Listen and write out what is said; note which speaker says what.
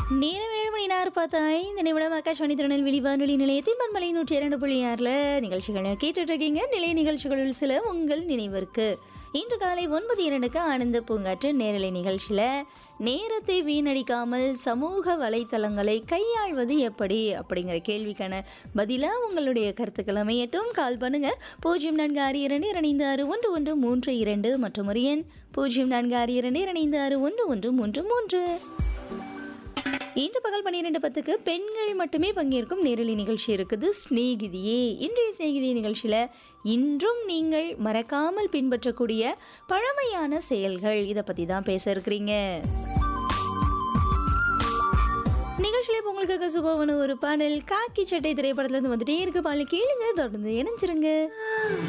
Speaker 1: நேரம் ஏழு மணி நேரம் பார்த்தா இந்த நிமிடம் ஆகாஷ்வாணி திருநெல்வேலி வானொலி நிலையத்தின் மண்மலை நூற்றி இரண்டு புள்ளி ஆறில் நிகழ்ச்சிகளை கேட்டுட்டு இருக்கீங்க நிலைய நிகழ்ச்சிகளில் சில உங்கள் நினைவிற்கு இன்று காலை ஒன்பது இரண்டுக்கு ஆனந்த பூங்காற்று நேரலை நிகழ்ச்சியில் நேரத்தை வீணடிக்காமல் சமூக வலைத்தளங்களை கையாள்வது எப்படி அப்படிங்கிற கேள்விக்கான பதிலாக உங்களுடைய கருத்துக்கள் அமையட்டும் கால் பண்ணுங்க பூஜ்ஜியம் நான்கு ஆறு இரண்டு இரண்டு ஆறு ஒன்று ஒன்று மூன்று இரண்டு மற்றும் ஒரு எண் பூஜ்ஜியம் நான்கு ஆறு இரண்டு இரண்டு ஆறு ஒன்று ஒன்று மூன்று மூன்று இன்று பகல் பன்னிரெண்டு பத்துக்கு பெண்கள் மட்டுமே பங்கேற்கும் நேரலை நிகழ்ச்சி இருக்குது ஸ்நேகிதியே இன்றைய ஸ்நேகிதி நிகழ்ச்சியில் இன்றும் நீங்கள் மறக்காமல் பின்பற்றக்கூடிய பழமையான செயல்கள் இதை பற்றி தான் பேச இருக்கிறீங்க நிகழ்ச்சியில இப்ப உங்களுக்கு சுபவன ஒரு பாடல் காக்கி சட்டை திரைப்படத்துல இருந்து வந்துட்டே இருக்கு பாடல் கேளுங்க தொடர்ந்து இணைஞ்சிருங்க